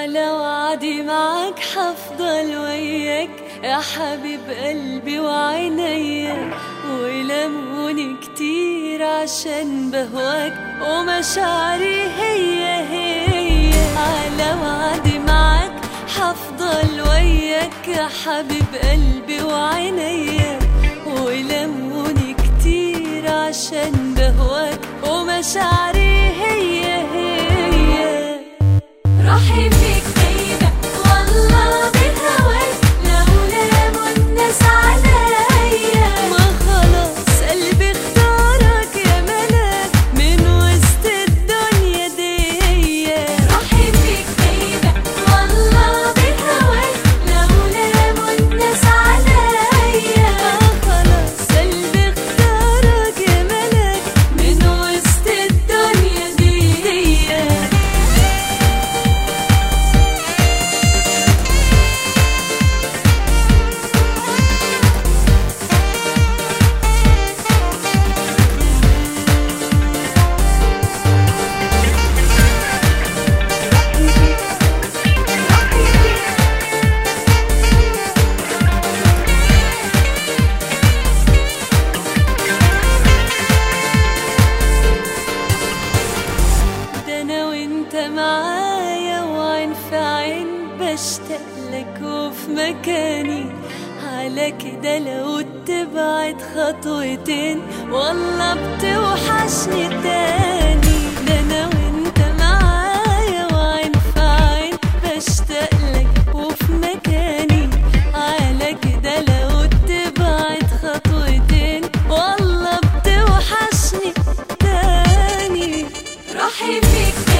على وعدي معاك حفضل وياك يا حبيب قلبي وعينيا ولموني كتير عشان بهواك ومشاعري هي هي على وعدي معاك حفضل وياك يا حبيب قلبي وعينيا ولموني كتير عشان بهواك ومشاعري هي هي روحي فيك غيبة والله بهواك لولا الناس عليا ما خلاص قلبي اختارك يا ملاك من وسط الدنيا دي روحي فيك غيبة والله بهواك لولا الناس عليا ما خلاص قلبي اختارك يا ملاك من وسط الدنيا دي ده انا وانت معايا وعين في عين بشتاق لك وفي مكاني على كده لو تبعد خطوتين والله بتوحشني تاني ده انا وانت معايا وعين في عين بشتاق لك وفي مكاني على كده لو تبعد خطوتين والله بتوحشني تاني روحي فيك